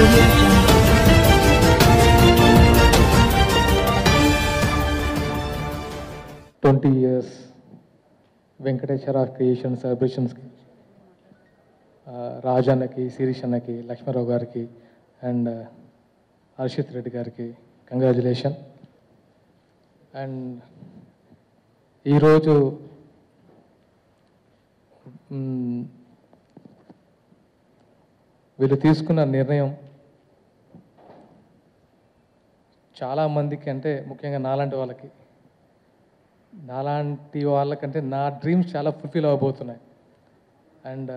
audio jungle. Twenty years Venkateswara creation సెలబ్రేషన్స్కి రాజన్నకి శిరీష్ అన్నకి లక్ష్మణరావు గారికి అండ్ హర్షిత్ రెడ్డి గారికి కంగ్రాచులేషన్ అండ్ ఈరోజు మ్, వీళ్ళు తీసుకున్న నిర్ణయం చాలామందికి అంటే ముఖ్యంగా నాలాంటి వాళ్ళకి నాలాంటి వాళ్ళకంటే నా డ్రీమ్స్ చాలా ఫుల్ఫిల్ అవ్వబోతున్నాయి అండ్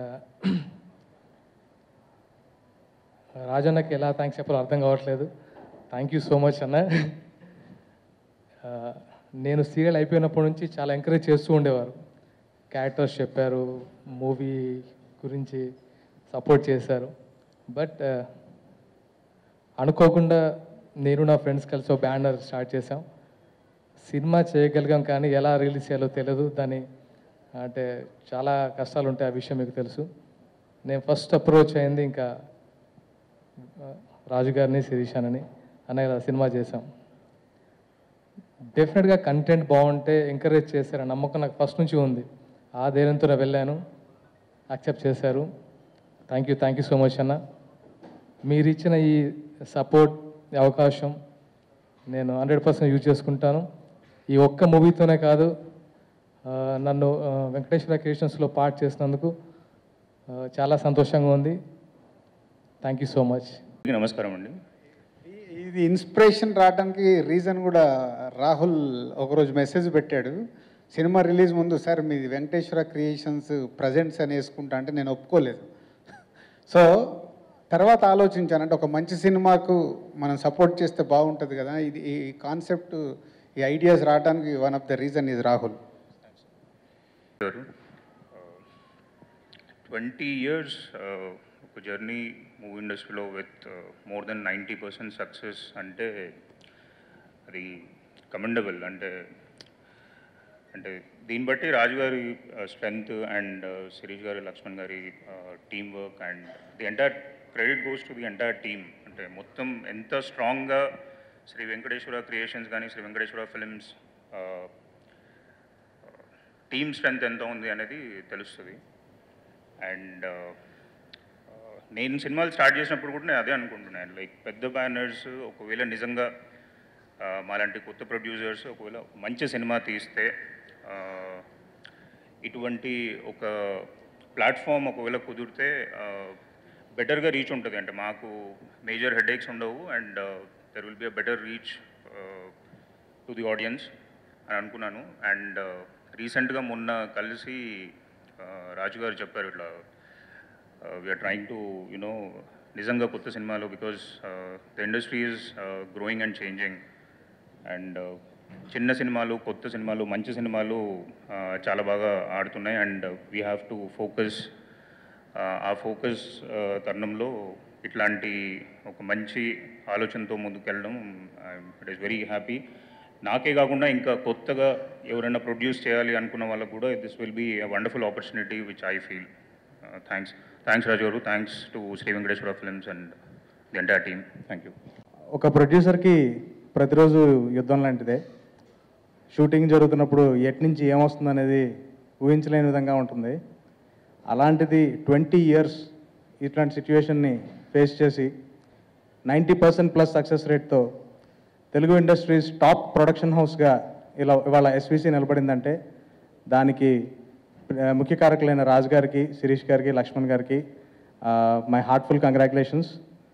రాజన్నకి ఎలా థ్యాంక్స్ చెప్పాలో అర్థం కావట్లేదు థ్యాంక్ యూ సో మచ్ అన్న ఆ, నేను సీరియల్ అయిపోయినప్పటి నుంచి చాలా ఎంకరేజ్ చేస్తూ ఉండేవారు క్యారెక్టర్స్ చెప్పారు మూవీ గురించి సపోర్ట్ చేశారు బట్ అనుకోకుండా నేను నా ఫ్రెండ్స్ కలిసి ఒక బ్యానర్ స్టార్ట్ చేసాం సినిమా చేయగలిగాం కానీ ఎలా రిలీజ్ చేయాలో తెలియదు దాని అంటే చాలా కష్టాలు ఉంటాయి ఆ విషయం మీకు తెలుసు నేను ఫస్ట్ అప్రోచ్ అయింది ఇంకా ఆ, రాజు గారిని శిరీషానని అనే సినిమా చేశాం డెఫినెట్గా కంటెంట్ బాగుంటే ఎంకరేజ్ చేశారు ఆ నమ్మకం నాకు ఫస్ట్ నుంచి ఉంది ఆ ధైర్యంతో నేను వెళ్ళాను యాక్సెప్ట్ చేశారు thank you thank you so much అన్న మీరు ఇచ్చిన ఈ సపోర్ట్ ఈ అవకాశం నేను హండ్రెడ్ పర్సెంట్ యూజ్ చేసుకుంటాను ఈ ఒక్క మూవీతోనే కాదు ఆ, నన్ను ఆ, వెంకటేశ్వర క్రియేషన్స్లో పార్ట్ చేసినందుకు ఆ, చాలా సంతోషంగా ఉంది థ్యాంక్ యూ సో మచ్ అందరికీ నమస్కారం అండి ఈ- ఇది ఇన్స్పిరేషన్ రావడానికి రీజన్ కూడా రాహుల్ ఒకరోజు మెసేజ్ పెట్టాడు సినిమా రిలీజ్ ముందు సార్ మీది వెంకటేశ్వర క్రియేషన్స్ ప్రజెంట్స్ అని వేసుకుంటా అంటే నేను ఒప్పుకోలేదు సో తర్వాత ఆలోచించాను అంటే ఒక మంచి సినిమాకు మనం సపోర్ట్ చేస్తే బాగుంటుంది కదా ఇది ఈ కాన్సెప్ట్ ఈ ఐడియాస్ రావడానికి వన్ ఆఫ్ ద రీజన్ ఇది రాహుల్ గారు ట్వంటీ ఇయర్స్ ఒక జర్నీ మూవీ ఇండస్ట్రీలో with more than ninety percent success అంటే అది కమెండబుల్ అంటే అంటే దీన్ని బట్టి రాజు గారి స్ట్రెంగ్త్ అండ్ శిరీష్ గారి లక్ష్మణ్ గారి team work and the entire credit goes to the entire team అంటే మొత్తం ఎంత స్ట్రాంగ్గా శ్రీ వెంకటేశ్వర క్రియేషన్స్ కానీ Sri Venkateswara films team strength ఎంత ఉంది అనేది తెలుస్తుంది అండ్ నేను సినిమాలు స్టార్ట్ చేసినప్పుడు కూడా నేను అదే అనుకుంటున్నాను లైక్ పెద్ద బ్యానర్స్ ఒకవేళ నిజంగా ఆ, మాలాంటి కొత్త ప్రొడ్యూసర్స్ ఒకవేళ మంచి సినిమా తీస్తే ఆ, ఇటువంటి ఒక ప్లాట్ఫామ్ ఒకవేళ కుదిరితే బెటర్గా రీచ్ ఉంటుంది అంటే మాకు మేజర్ హెడేక్స్ ఉండవు and there will be a better reach to the audience అని అనుకున్నాను అండ్ రీసెంట్గా మొన్న కలిసి ఆ, రాజు గారు చెప్పారు ఇట్లా వీఆర్ ట్రయింగ్ టు యునో నిజంగా కొత్త సినిమాలు because the industry is growing and changing and చిన్న సినిమాలు కొత్త సినిమాలు మంచి సినిమాలు ఆ, చాలా బాగా ఆడుతున్నాయి and we have to focus ఆ ఫోకస్ తరుణంలో ఇట్లాంటి ఒక మంచి ఆలోచనతో ముందుకెళ్ళడం ఇట్ ఈస్ వెరీ హ్యాపీ నాకే కాకుండా ఇంకా కొత్తగా ఎవరైనా ప్రొడ్యూస్ చేయాలి అనుకున్న వాళ్ళకు కూడా this will be wonderful opportunity which I feel thanks thanks Raju garu thanks to Sri Venkateswara films and the entire team thank you ఒక ప్రొడ్యూసర్కి ప్రతిరోజు యుద్ధం లాంటిదే షూటింగ్ జరుగుతున్నప్పుడు ఎటు నుంచి ఏమొస్తుంది అనేది ఊహించలేని విధంగా ఉంటుంది అలాంటిది ట్వంటీ ఇయర్స్ ఇట్లాంటి సిచ్యువేషన్ని ఫేస్ చేసి నైంటీ పర్సెంట్ ప్లస్ సక్సెస్ రేట్తో తెలుగు ఇండస్ట్రీస్ టాప్ ప్రొడక్షన్ హౌస్గా ఇలా ఇవాళ ఎస్విసి నిలబడిందంటే దానికి ఆ, ముఖ్య కారకులైన రాజ్ గారికి శిరీష్ గారికి లక్ష్మణ్ గారికి మై హార్ట్ఫుల్ కంగ్రాచులేషన్స్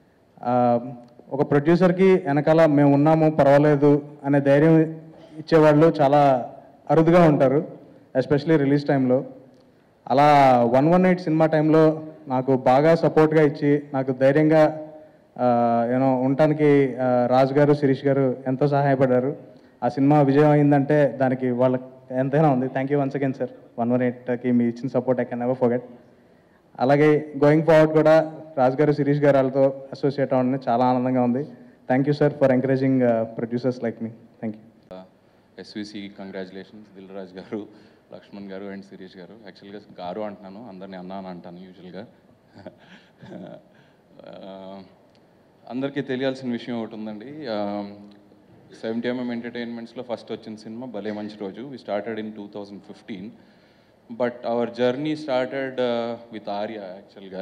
ఒక ప్రొడ్యూసర్కి వెనకాల మేము ఉన్నాము పర్వాలేదు అనే ధైర్యం ఇచ్చేవాళ్ళు చాలా అరుదుగా ఉంటారు ఎస్పెషలీ రిలీజ్ టైంలో అలా వన్ వన్ ఎయిట్ సినిమా టైంలో నాకు బాగా సపోర్ట్గా ఇచ్చి నాకు ధైర్యంగా యూనో ఉండటానికి ఆ, రాజు గారు శిరీష్ గారు ఎంతో సహాయపడ్డారు ఆ సినిమా విజయం అయిందంటే దానికి వాళ్ళ ఎంతైనా ఉంది thank you once again sir one one ఎయిట్కి మీ ఇచ్చిన support I can never forget అలాగే గోయింగ్ ఫార్వర్డ్ కూడా రాజు గారు శిరీష్ గారు వాళ్ళతో అసోసియేట్ అవ్వడం చాలా ఆనందంగా ఉంది thank you sir for encouraging producers like మీ thank you SVC congratulations Dil Raju garu Lakshman గారు అండ్ శిరీష్ గారు యాక్చువల్గా గారు అంటున్నాను అందరినీ అన్నా అని అంటాను యూజువల్గా అందరికీ తెలియాల్సిన విషయం ఒకటి ఉందండి సెవెంటీ ఎంఎం ఎంటర్టైన్మెంట్స్లో ఫస్ట్ వచ్చిన సినిమా Bhale Manchi Roju we started in two thousand fifteen but our journey started with Arya యాక్చువల్గా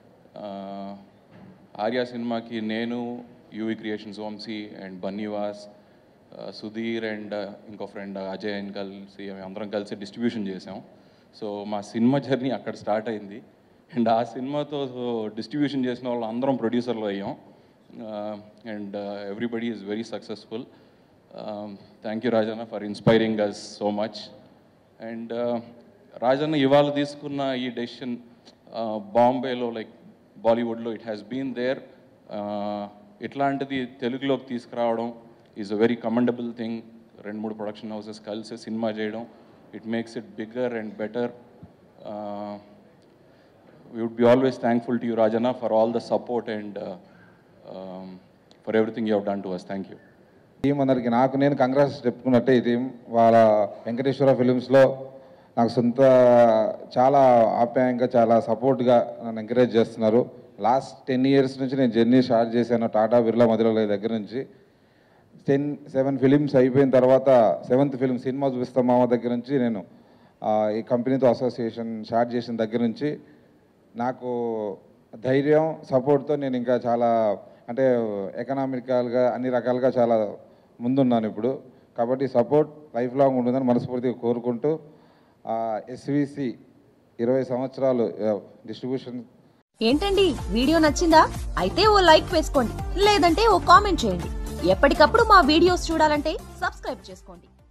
ఆర్య సినిమాకి నేను UV creations Vamsi and Bunny Vas Sudheer and ఇంకో ఫ్రెండ్ అజయ్ అని కలిసి మేము అందరం కలిసి డిస్ట్రిబ్యూషన్ చేసాం సో మా సినిమా జర్నీ అక్కడ స్టార్ట్ అయింది అండ్ ఆ సినిమాతో డిస్ట్రిబ్యూషన్ చేసిన వాళ్ళు అందరం ప్రొడ్యూసర్లు అయ్యాం and everybody is very successful thank you Rajanna for inspiring us so much and Rajanna ఇవాళ తీసుకున్న ఈ డెసిషన్ బాంబేలో లైక్ బాలీవుడ్లో ఇట్ హ్యాస్ బీన్ దేర్ ఇట్లాంటిది తెలుగులోకి తీసుకురావడం is a very commendable thing రెండు మూడు ప్రొడక్షన్ హౌసెస్ కలిసి సినిమా చేయడం it makes it bigger and better we would be always thankful to you, Rajana, for all the support and uh, um, for everything you have done to us. Thank you. Team అందరికి నాకు నేను congrats చెప్పుకున్నట్టే ఈ team వాళ్ళ వెంకటేశ్వర ఫిలిమ్స్లో నాకు సొంత చాలా ఆప్యాయంగా చాలా సపోర్ట్గా నన్ను ఎంకరేజ్ చేస్తున్నారు లాస్ట్ టెన్ ఇయర్స్ నుంచి నేను జర్నీ స్టార్ట్ చేశాను టాటా బిర్లా మధురల దగ్గర నుంచి టెన్ సెవెన్ ఫిలిమ్స్ అయిపోయిన తర్వాత సెవెంత్ ఫిలిం సినిమా చూపిస్తాం మామ దగ్గర నుంచి నేను ఆ, ఈ కంపెనీతో అసోసియేషన్ స్టార్ట్ చేసిన దగ్గర నుంచి నాకు ధైర్యం సపోర్ట్తో నేను ఇంకా చాలా అంటే ఎకనామికల్గా అన్ని రకాలుగా చాలా ముందున్నాను ఇప్పుడు కాబట్టి సపోర్ట్ లైఫ్ లాంగ్ ఉంటుందని మనస్ఫూర్తిగా కోరుకుంటూ ఎస్విసి ఇరవై సంవత్సరాలు డిస్ట్రిబ్యూషన్ ఏంటండి వీడియో నచ్చిందా అయితే ఓ లైక్ వేసుకోండి లేదంటే ఓ కామెంట్ చేయండి ఎప్పటికప్పుడు మా వీడియోస్ చూడాలంటే సబ్స్క్రైబ్ చేసుకోండి